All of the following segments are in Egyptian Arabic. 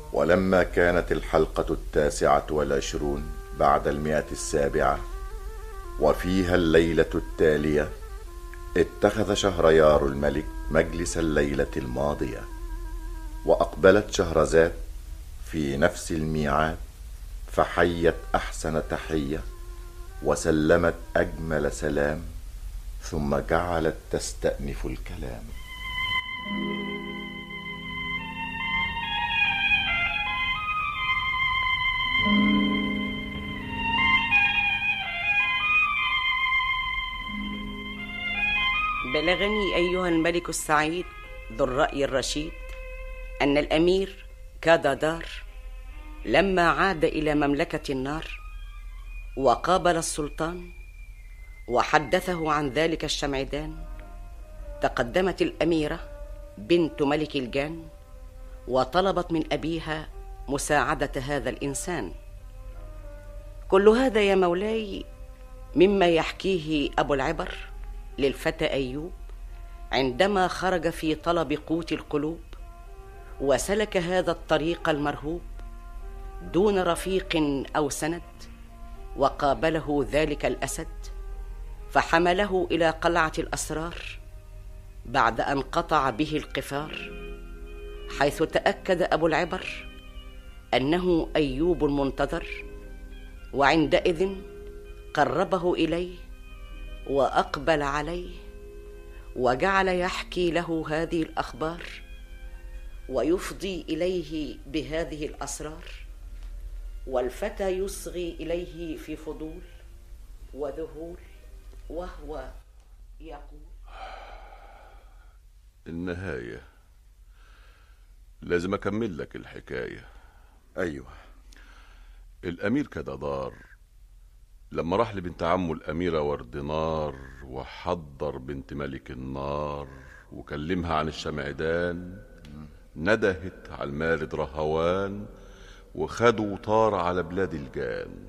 ولما كانت الحلقة التاسعة والعشرون بعد المئة السابعة وفيها الليلة التالية اتخذ شهريار الملك مجلس الليلة الماضية وأقبلت شهرزاد في نفس الميعاد فحيت أحسن تحية وسلمت أجمل سلام ثم جعلت تستأنف الكلام بلغني أيها الملك السعيد ذو الرأي الرشيد أن الأمير كادادار لما عاد إلى مملكة النار وقابل السلطان وحدثه عن ذلك الشمعدان تقدمت الأميرة بنت ملك الجان وطلبت من أبيها مساعدة هذا الإنسان كل هذا يا مولاي مما يحكيه أبو العبر للفتى أيوب عندما خرج في طلب قوت القلوب وسلك هذا الطريق المرهوب دون رفيق أو سند وقابله ذلك الأسد فحمله إلى قلعة الأسرار بعد أن قطع به القفار حيث تأكد أبو العبر أنه أيوب المنتظر وعندئذ قربه إليه واقبل عليه وجعل يحكي له هذه الاخبار ويفضي اليه بهذه الاسرار والفتى يصغي اليه في فضول وذهول وهو يقول النهاية لازم أكمل لك الحكاية أيوه الأمير كدادار لما راح لبنت عمه الأميرة وردنار وحضر بنت ملك النار وكلمها عن الشمعدان ندهت على المارد رهوان وخدوا طار على بلاد الجان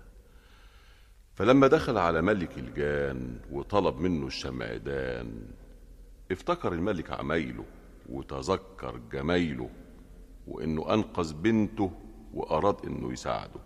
فلما دخل على ملك الجان وطلب منه الشمعدان افتكر الملك عمايله وتذكر جمايله وانه انقذ بنته واراد انه يساعده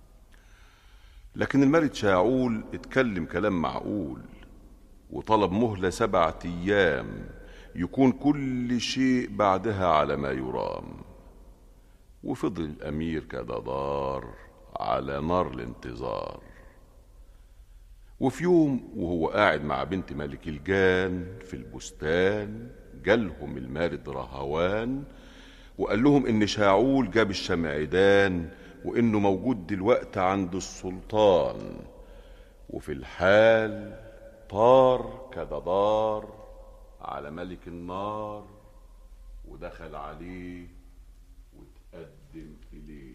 لكن الملك شاعول اتكلم كلام معقول وطلب مهلة سبعة أيام يكون كل شيء بعدها على ما يرام وفضل الأمير كددار على نار الانتظار وفي يوم وهو قاعد مع بنت ملك الجان في البستان جالهم المارد رهوان وقال لهم إن شاعول جاب الشمعدان وإنه موجود دلوقتي عند السلطان وفي الحال طار كددار على ملك النار ودخل عليه وتقدم إليه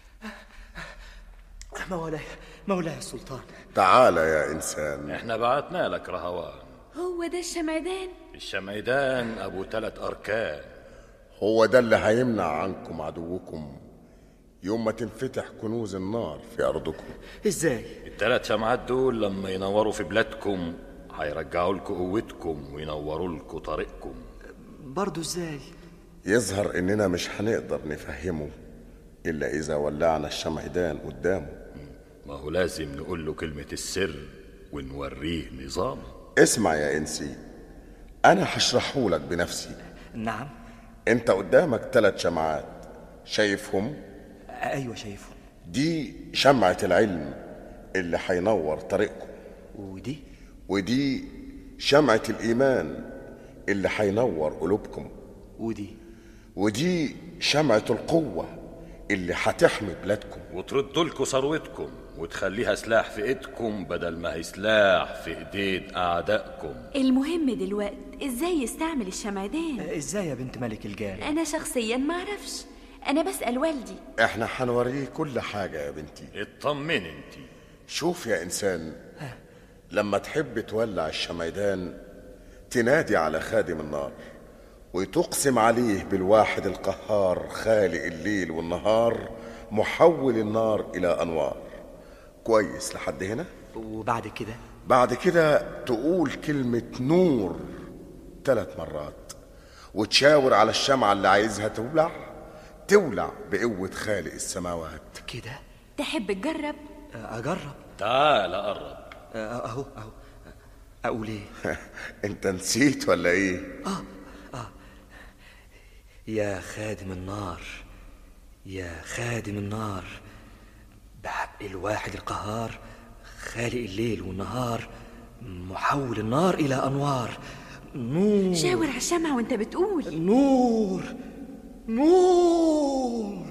مولاي مولاي السلطان تعال يا إنسان احنا بعتنا لك رهوان هو ده الشمعدان الشمعدان ابو ثلاث اركان هو ده اللي هيمنع عنكم عدوكم يوم ما تنفتح كنوز النار في أرضكم ازاي الثلاث شمعات دول لما ينوروا في بلادكم هيرجعوا لكم قوتكم وينوروا لكم طريقكم برضو ازاي يظهر إننا مش هنقدر نفهمه إلا إذا ولعنا الشمعدان قدامه ما هو لازم نقول له كلمة السر ونوريه نظامه اسمع يا إنسي أنا هشرحه لك بنفسي نعم أنت قدامك ثلاث شمعات شايفهم ايوه شايفه دي شمعة العلم اللي هينور طريقكم ودي ودي شمعة الإيمان اللي هينور قلوبكم ودي ودي شمعة القوة اللي هتحمي بلادكم وتردوا لكم ثروتكم وتخليها سلاح في ايدكم بدل ما هي سلاح في ايدين اعدائكم المهم دلوقتي ازاي يستعمل الشمعدان ازاي يا بنت ملك الجان انا شخصيا معرفش انا بسأل والدي احنا هنوريه كل حاجة يا بنتي اطمن انت شوف يا إنسان لما تحب تولع الشمعدان تنادي على خادم النار وتقسم عليه بالواحد القهار خالق الليل والنهار محول النار إلى أنوار كويس لحد هنا وبعد كده بعد كده تقول كلمة نور ثلاث مرات وتشاور على الشمعة اللي عايزها تولع تولع بقوة خالق السماوات كده تحب تجرب آه، اجرب تعال قرب آه، اهو اهو اقول ايه انت نسيت ولا ايه يا خادم النار يا خادم النار بحق الواحد القهار خالق الليل والنهار محول النار إلى أنوار نور شاور على الشمعة وانت بتقول نور نور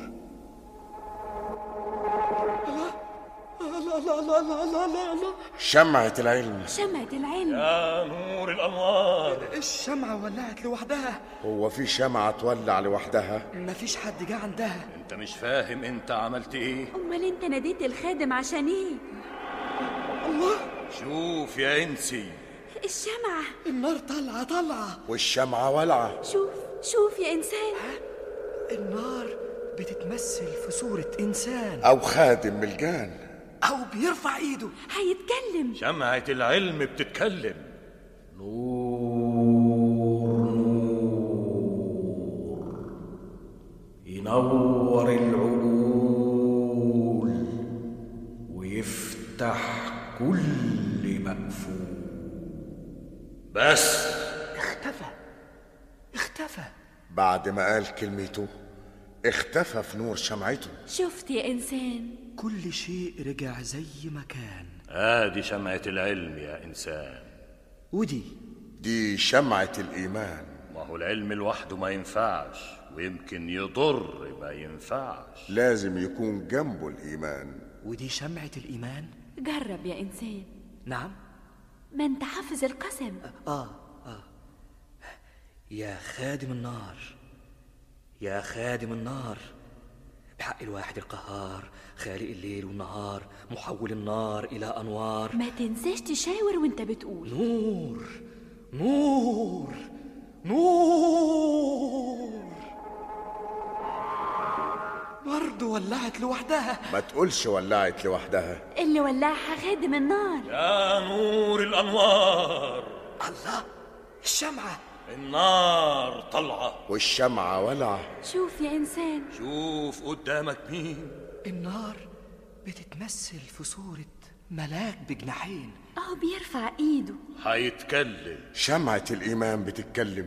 لا لا لا لا لا لا لا شمعة العلم شمعة العلم يا نور الانوار الشمعة ولعت لوحدها هو في شمعة تولع لوحدها مفيش حد جه عندها انت مش فاهم انت عملت ايه امال انت ناديت الخادم عشان ايه شوف يا انسي الشمعة النار طالعة طالعة والشمعة ولعة شوف شوف يا انسان النار بتتمثل في صورة إنسان أو خادم ملجان أو بيرفع إيده هيتكلم شمعة العلم بتتكلم ينور العقول ويفتح كل مقفول بس اختفى اختفى بعد ما قال كلمته اختفى في نور شمعته شفت يا انسان كل شيء رجع زي ما كان ادي شمعة العلم يا انسان ودي دي شمعة الإيمان ما هو العلم لوحده ما ينفعش ويمكن يضر ما ينفعش لازم يكون جنبه الإيمان ودي شمعة الإيمان جرب يا انسان نعم ما انت حافظ القسم آه آه يا خادم النار يا خادم النار بحق الواحد القهار خالق الليل والنهار محول النار إلى أنوار ما تنساش تشاور وانت بتقول نور نور نور برضه ولعت لوحدها ما تقولش ولعت لوحدها اللي ولعها خادم النار يا نور الانوار الله الشمعة النار طلعة والشمعة ولعة شوف يا انسان شوف قدامك مين النار بتتمثل في صورة ملاك بجناحين اهو بيرفع ايده هيتكلم شمعة الإيمان بتتكلم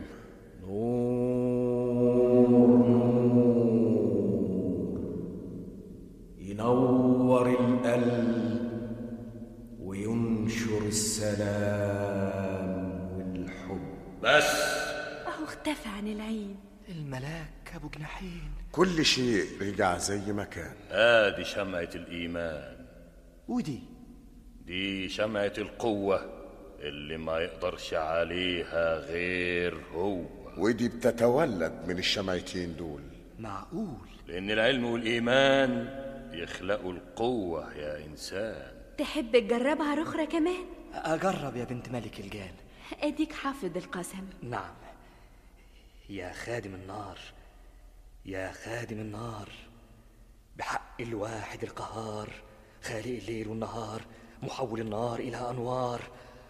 ينور القلب وينشر السلام والحب بس اهو اختفى عن العين الملاك أبو جناحين كل شيء رجع زي ما كان ادي شمعة الايمان ودي دي شمعة القوة اللي ما يقدرش عليها غير هو ودي بتتولد من الشمعتين دول معقول لأن العلم والإيمان يخلقوا القوة يا إنسان تحب تجربها رخرة كمان أجرب يا بنت ملك الجان اديك حافظ القسم نعم يا خادم النار يا خادم النار بحق الواحد القهار خالق الليل والنهار محول النار إلى أنوار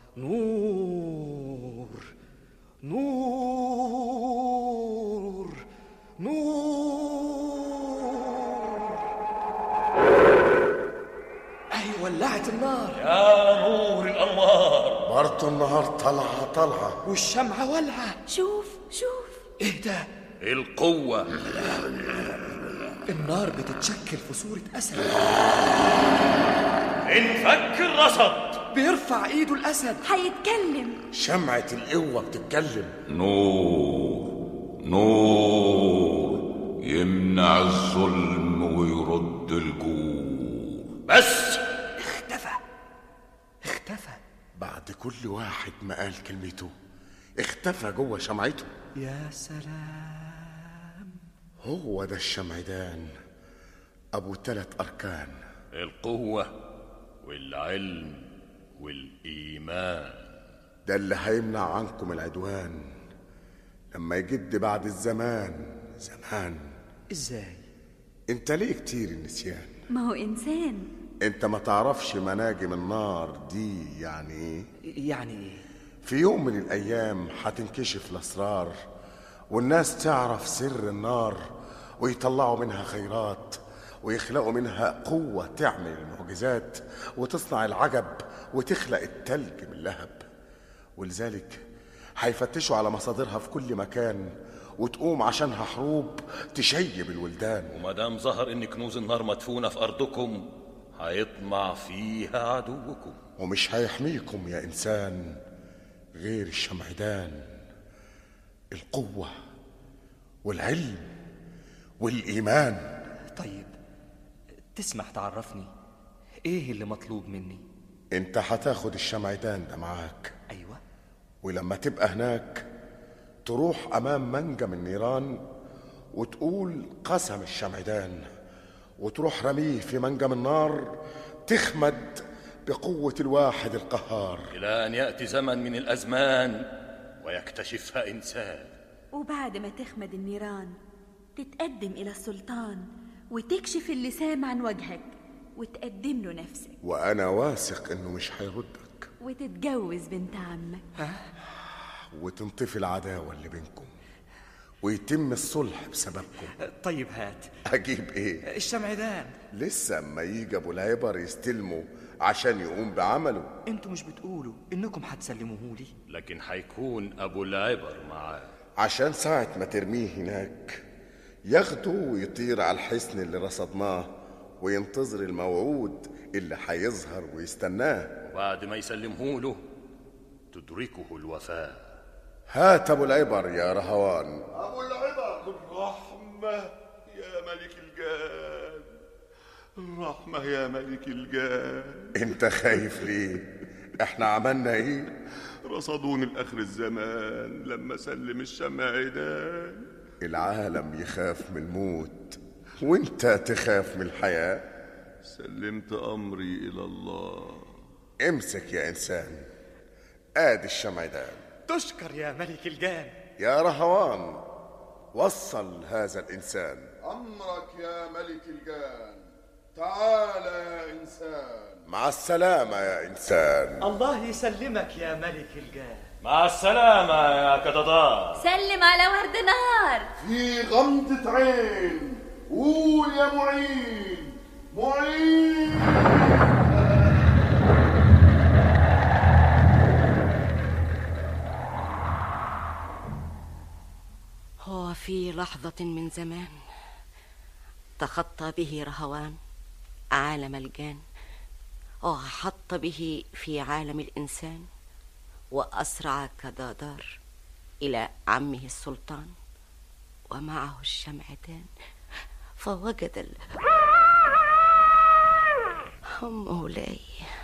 نور نور نور أي ولعت النار يا نور الأنوار برضه النهار طلعة طلعة والشمعة ولعة شوف شوف إيه ده؟ القوة النار بتتشكل في صورة أسد انفك الرصد بيرفع إيده الأسد هيتكلم شمعة القوة بتتكلم نور نور يمنع الظلم ويرد الجور بس اختفى اختفى بعد كل واحد ما قال كلمته اختفى جوه شمعته يا سلام هو ده الشمعدان أبو تلات أركان القوة والعلم والإيمان ده اللي هيمنع عنكم العدوان لما يجد بعد الزمان زمان ازاي انت ليه كتير النسيان ما هو انسان انت ما تعرفش مناجم النار دي يعني ايه يعني ايه في يوم من الايام هتنكشف الاسرار والناس تعرف سر النار ويطلعوا منها خيرات ويخلقوا منها قوة تعمل المعجزات وتصنع العجب وتخلق التلج من لهب ولذلك هيفتشوا على مصادرها في كل مكان وتقوم عشانها حروب تشيب الولدان وما دام ظهر ان كنوز النار مدفونه في ارضكم هيطمع فيها عدوكم ومش هيحميكم يا إنسان غير الشمعدان القوة والعلم والإيمان طيب تسمح تعرفني ايه اللي مطلوب مني انت هتاخد الشمعدان ده معاك ايوه ولما تبقى هناك تروح أمام منجم النيران وتقول قسم الشمعدان وتروح رميه في منجم النار تخمد بقوة الواحد القهار الى ان ياتي زمن من الازمان ويكتشفها انسان وبعد ما تخمد النيران تتقدم إلى السلطان وتكشف اللسام عن وجهك وتقدم له نفسك وأنا واثق إنه مش هيردك وتتجوز بنت عمك وتنطفي العداوة اللي بينكم ويتم الصلح بسببكم طيب هات أجيب إيه؟ الشمعدان لسه أما يجي أبو العبر يستلمه عشان يقوم بعمله انتوا مش بتقولوا انكم هتسلموه لي لكن هيكون ابو العبر معاه عشان ساعة ما ترميه هناك ياخده ويطير على الحصن اللي رصدناه وينتظر الموعود اللي هيظهر ويستناه وبعد ما يسلمه له تدركه الوفاه هات أبو العبر يا رهوان أبو العبر الرحمة يا ملك الجان الرحمة يا ملك الجان انت خايف ليه احنا عملنا ايه رصدوني لآخر الزمان لما سلم الشمعدان العالم يخاف من الموت وانت تخاف من الحياة سلمت أمري إلى الله امسك يا انسان ادي الشمعدان تشكر يا ملك الجان يا رهوان وصل هذا الانسان أمرك يا ملك الجان تعال يا إنسان مع السلامة يا انسان الله يسلمك يا ملك الجان مع السلامه يا كددار سلم على ورد نار في غمضة عين قول يا معين معين هو في لحظة من زمان تخطى به رهوان عالم الجان وحط به في عالم الإنسان وأسرع كدادار إلى عمه السلطان ومعه الشمعتان فوجد ال... مولاي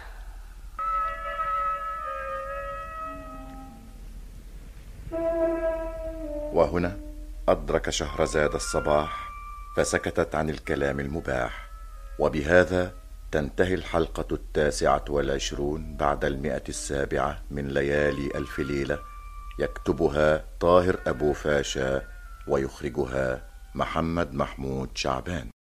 وهنا أدرك شهرزاد الصباح فسكتت عن الكلام المباح وبهذا تنتهي الحلقة التاسعة والعشرون بعد المئة السابعة من ليالي ألف ليلة يكتبها طاهر أبو فاشا ويخرجها محمد محمود شعبان